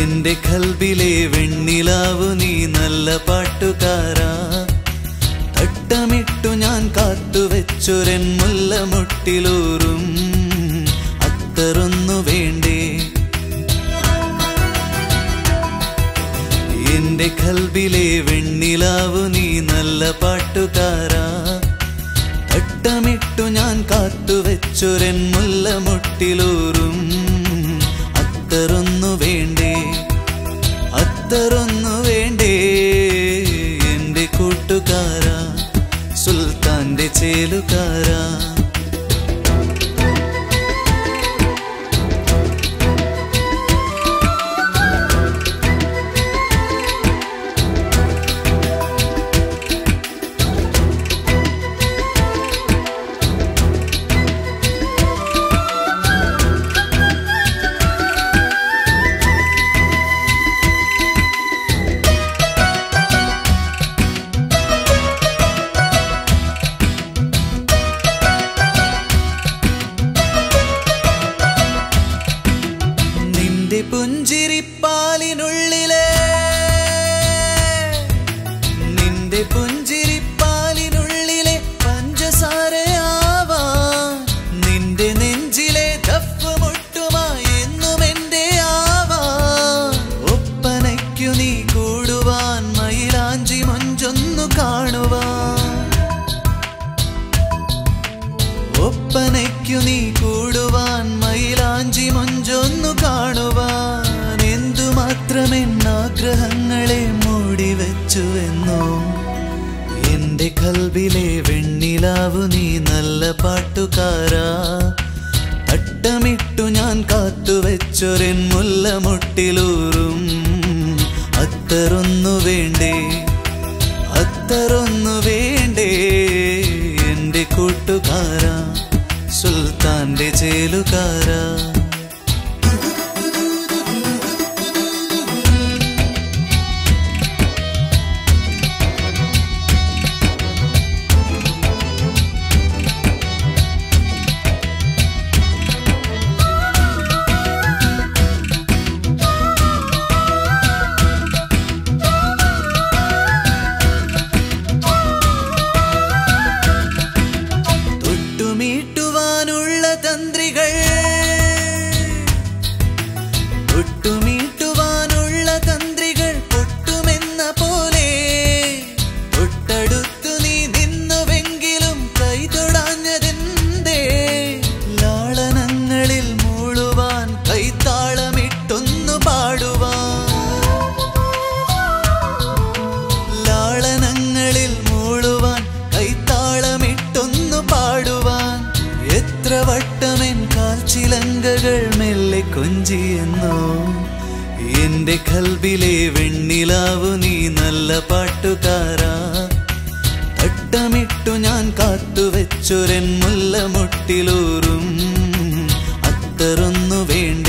എന്റെ കൽബിലെ വെണ്ണിലാവു നീ നല്ല പാട്ടുകാരാ തട്ടമിട്ടു ഞാൻ കാത്തുവെച്ചൊരൻ മുല്ലമുട്ടിലൂറും അത്തറൊന്നു വേണ്ടേ എന്റെ കൽബിലെ വെണ്ണിലാവു നീ നല്ല പാട്ടുകാരാ തട്ടമിട്ടു ഞാൻ കാത്തുവെച്ചൊരൻ മുല്ലമുട്ടിലൂറും അത്തറൊന്നു വേണ്ടേ അത്തറൊന്നു വേണ്ടേ എന്റെ കൂട്ടുകാരാ സുൽത്താന്റെ ചേലുകാരാ നിന്റെ പുഞ്ചിരിപ്പാലിനുള്ളിലെ നിന്റെ പുഞ്ചിരിപ്പാലിനുള്ളിലെ പഞ്ചസാരയാവാൻ നിന്റെ നെഞ്ചിലെ ദഫ് മുട്ടുമായി എന്നും എന്റെ ആവാൻ ഒപ്പനയ്ക്കു നീ കൂടുവാൻ മയിലാഞ്ചി മൊഞ്ചൊന്നു കാണുവാൻ ഒപ്പനയ്ക്കു നീ കൂടുവാൻ മയിലാഞ്ചി മൊഞ്ചൊന്നു കാണുവാൻ എന്തുമാത്രമെൻ ആഗ്രഹങ്ങളെ മൂടി വെച്ചുവെന്നോ എന്റെ കൽബിലെ വെണ്ണിലാവു നീ നല്ല പാട്ടുകാരാ തട്ടമിട്ടു ഞാൻ കാത്തുവെച്ചൊരൻ മുല്ലമുട്ടിലൂറും അത്തറൊന്നു വേണ്ടേ അത്തറൊന്നു വേണ്ടേ എന്റെ കൂട്ടുകാരാ സുൽത്താന്റെ ചേലുകാരാ തൊട്ടുമീട്ടുവാനുള്ള തന്ത്രികൾ തൊട്ടുമീട്ടുവാനുള്ള തന്ത്രികൾ പൊട്ടുമെന്ന പോലെ തൊട്ടടുത്തു നീ നിന്നുവെങ്കിലും കൈതൊടാഞ്ഞതെന്തേ ലാളനങ്ങളിൽ മൂളുവാൻ കൈത്താളമിട്ടൊന്നു പാടുവാൻ ലാളനങ്ങളിൽ മൂളുവാൻ കൈത്താളമിട്ടൊന്നു പാടുവാൻ എത്ര വട്ടമെൻ കാൽച്ചിലങ്കകൾ മെല്ലെ കൊഞ്ചിയെന്നോ എന്റെ കൽബിലെ വെണ്ണിലാവു നീ നല്ല പാട്ടുകാരാ തട്ടമിട്ടു ഞാൻ കാത്തുവെച്ചൊരൻ മുല്ലമുട്ടിലൂറും അത്തറൊന്നു വേണ്ട